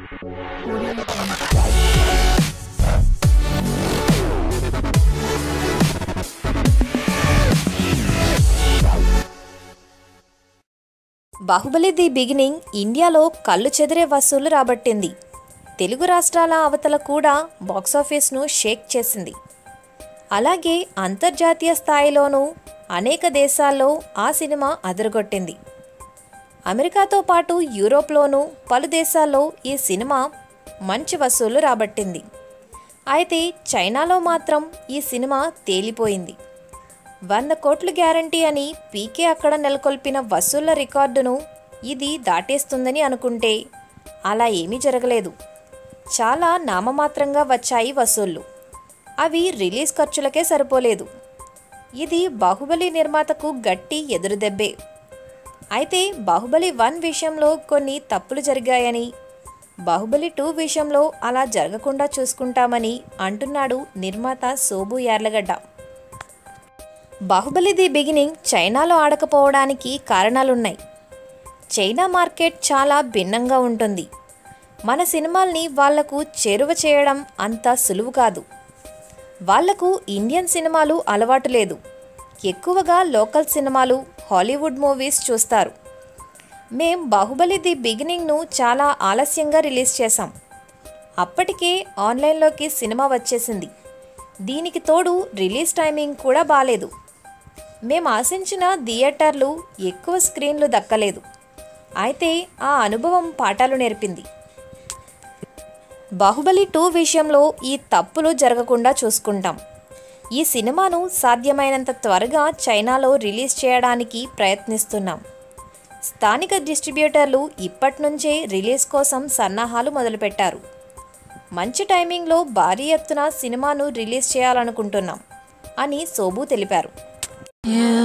Audio Jungle. Baahubali the beginning ఇండియాలో కళ్ళు చెదిరే వసూలు రాబట్టింది తెలుగు రాష్ట్రాల అవతల కూడా బాక్సాఫీస్ను షేక్ చేసింది అలాగే అంతర్జాతీయ స్థాయిలోనూ అనేక దేశాల్లో ఆ సినిమా అదరగొట్టింది అమెరికాతో పాటు యూరోప్లోనూ పలు దేశాల్లో ఈ సినిమా మంచి వసూలు రాబట్టింది అయితే చైనాలో మాత్రం ఈ సినిమా తేలిపోయింది వంద కోట్లు గ్యారంటీ అని పీకే అక్కడ నెలకొల్పిన వసూళ్ల రికార్డును ఇది దాటేస్తుందని అనుకుంటే అలా ఏమీ జరగలేదు చాలా నామమాత్రంగా వచ్చాయి వసూళ్లు అవి రిలీజ్ ఖర్చులకే సరిపోలేదు ఇది బాహుబలి నిర్మాతకు గట్టి ఎదురుదెబ్బే అయితే బాహుబలి వన్ విషయంలో కొన్ని తప్పులు జరిగాయని బాహుబలి టూ విషయంలో అలా జరగకుండా చూసుకుంటామని అంటున్నాడు నిర్మాత సోబు యార్లగడ్డ బాహుబలి ది బిగినింగ్ చైనాలో ఆడకపోవడానికి కారణాలున్నాయి చైనా మార్కెట్ చాలా భిన్నంగా ఉంటుంది మన సినిమాల్ని వాళ్లకు చేరువ చేయడం అంత సులువు కాదు వాళ్లకు ఇండియన్ సినిమాలు అలవాటు లేదు ఎక్కువగా లోకల్ సినిమాలు హాలీవుడ్ మూవీస్ చూస్తారు మేం బాహుబలి ది బిగినింగ్ను చాలా ఆలస్యంగా రిలీజ్ చేశాం అప్పటికే ఆన్లైన్లోకి సినిమా వచ్చేసింది దీనికి తోడు రిలీజ్ టైమింగ్ కూడా బాలేదు మేం ఆశించిన థియేటర్లు ఎక్కువ స్క్రీన్లు దక్కలేదు అయితే ఆ అనుభవం పాఠాలు నేర్పింది బాహుబలి టూ విషయంలో ఈ తప్పులు జరగకుండా చూసుకుంటాం ఈ సినిమాను సాధ్యమైనంత త్వరగా చైనాలో రిలీజ్ చేయడానికి ప్రయత్నిస్తున్నాం స్థానిక డిస్ట్రిబ్యూటర్లు ఇప్పటినుంచే రిలీజ్ కోసం సన్నాహాలు మొదలుపెట్టారు మంచి టైమింగ్లో భారీ ఎత్తున సినిమాను రిలీజ్ చేయాలనుకుంటున్నాం అని సోబు తెలిపారు You